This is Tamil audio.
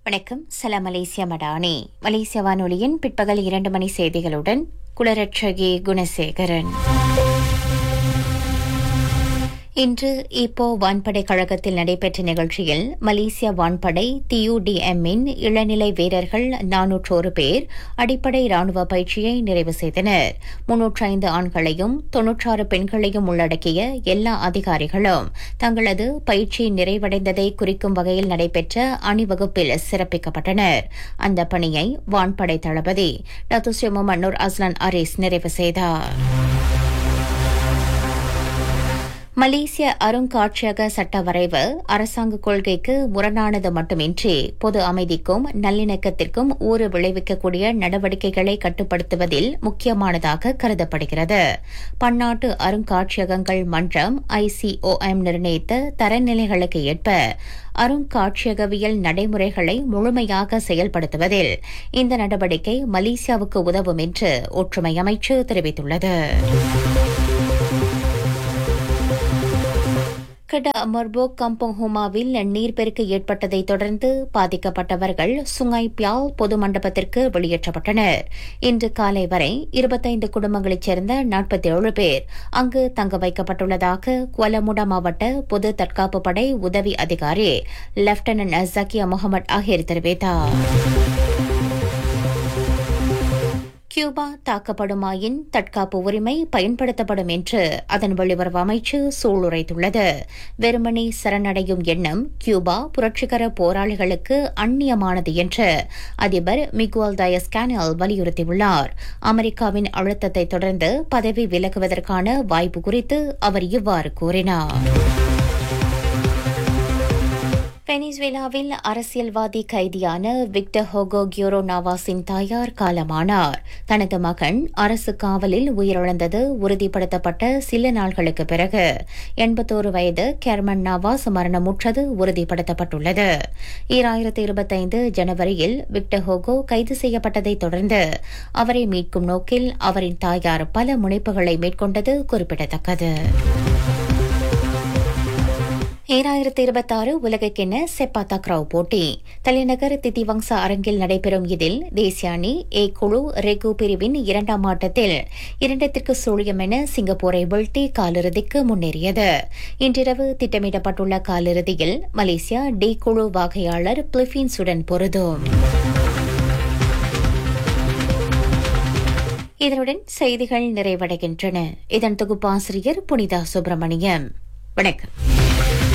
வணக்கம் சலாம் மலேசியா மடானி மலேசிய வானொலியின் பிற்பகல் இரண்டு மணி செய்திகளுடன் குலரட்சகி குணசேகரன் இன்று இப்போ வான்படை கழகத்தில் நடைபெற்ற நிகழ்ச்சியில் மலேசிய வான்படை டியூடிஎம்மின் இளநிலை வீரர்கள் நானூற்றோரு பேர் அடிப்படை ராணுவ பயிற்சியை நிறைவு செய்தனர் முன்னூற்று ஐந்து ஆண்களையும் தொன்னூற்றாறு பெண்களையும் உள்ளடக்கிய எல்லா அதிகாரிகளும் தங்களது பயிற்சி நிறைவடைந்ததை குறிக்கும் வகையில் நடைபெற்ற அணிவகுப்பில் சிறப்பிக்கப்பட்டனர் அந்த பணியை வான்படை தளபதி டத்துஸ்ரீ முகமது அஸ்லான் அரீஸ் நிறைவு செய்தார் மலேசிய அருங்காட்சியக சட்ட வரைவு அரசாங்க கொள்கைக்கு முரணானது மட்டுமின்றி பொது அமைதிக்கும் நல்லிணக்கத்திற்கும் ஊறு விளைவிக்கக்கூடிய நடவடிக்கைகளை கட்டுப்படுத்துவதில் முக்கியமானதாக கருதப்படுகிறது பன்னாட்டு அருங்காட்சியகங்கள் மன்றம் ஐசிஓஎம் நிர்ணயித்த தரநிலைகளுக்கு ஏற்ப அருங்காட்சியகவியல் நடைமுறைகளை முழுமையாக செயல்படுத்துவதில் இந்த நடவடிக்கை மலேசியாவுக்கு உதவும் என்று ஒற்றுமை அமைச்சு தெரிவித்துள்ளது கட மர்போக் கம்போங் ஹுமாவில் நீர்ப்பெருக்கு ஏற்பட்டதை தொடர்ந்து பாதிக்கப்பட்டவர்கள் சுங்காய் பியால் பொது மண்டபத்திற்கு வெளியேற்றப்பட்டனர் இன்று காலை வரை இருபத்தைந்து குடும்பங்களைச் சேர்ந்த நாற்பத்தி ஏழு பேர் அங்கு தங்க வைக்கப்பட்டுள்ளதாக குவலமுடா மாவட்ட பொது தற்காப்பு படை உதவி அதிகாரி லெப்டினன்ட் ஜக்கியா முகமது ஆகியோர் தெரிவித்தார் கியூபா தாக்கப்படுமாயின் தற்காப்பு உரிமை பயன்படுத்தப்படும் என்று அதன் வெளியுறவு அமைச்சு சூளுரைத்துள்ளது வெறுமனே சரணடையும் எண்ணம் கியூபா புரட்சிகர போராளிகளுக்கு அந்நியமானது என்று அதிபர் மிகுவல் டயஸ் கேனல் வலியுறுத்தியுள்ளார் அமெரிக்காவின் அழுத்தத்தை தொடர்ந்து பதவி விலகுவதற்கான வாய்ப்பு குறித்து அவர் இவ்வாறு கூறினார் வெனிசுவேலாவில் அரசியல்வாதி கைதியான விக்டர் ஹோகோ கியோரோ நாவாஸின் தாயார் காலமானார் தனது மகன் அரசு காவலில் உயிரிழந்தது உறுதிப்படுத்தப்பட்ட சில நாட்களுக்கு பிறகு எண்பத்தோரு வயது கேர்மன் நாவாஸ் மரணமுற்றது உறுதிப்படுத்தப்பட்டுள்ளது ஈராயிரத்தி இருபத்தைந்து ஜனவரியில் விக்டர் ஹோகோ கைது செய்யப்பட்டதை தொடர்ந்து அவரை மீட்கும் நோக்கில் அவரின் தாயார் பல முனைப்புகளை மேற்கொண்டது குறிப்பிடத்தக்கது ஈராயிரத்தி இருபத்தாறு உலகக்கிண்ண செப்பா தக்ராவ் போட்டி தலைநகர் திதிவங்சா அரங்கில் நடைபெறும் இதில் தேசிய அணி ஏ குழு ரெகு பிரிவின் இரண்டாம் ஆட்டத்தில் இரண்டத்திற்கு சூழியம் என சிங்கப்பூரை வீழ்த்தி காலிறுதிக்கு முன்னேறியது இன்றிரவு திட்டமிடப்பட்டுள்ள காலிறுதியில் மலேசியா டி குழு வாகையாளர் பிலிப்பீன்ஸுடன் பொருதும் இதனுடன் செய்திகள் நிறைவடைகின்றன இதன் தொகுப்பாசிரியர் புனிதா சுப்பிரமணியம் வணக்கம்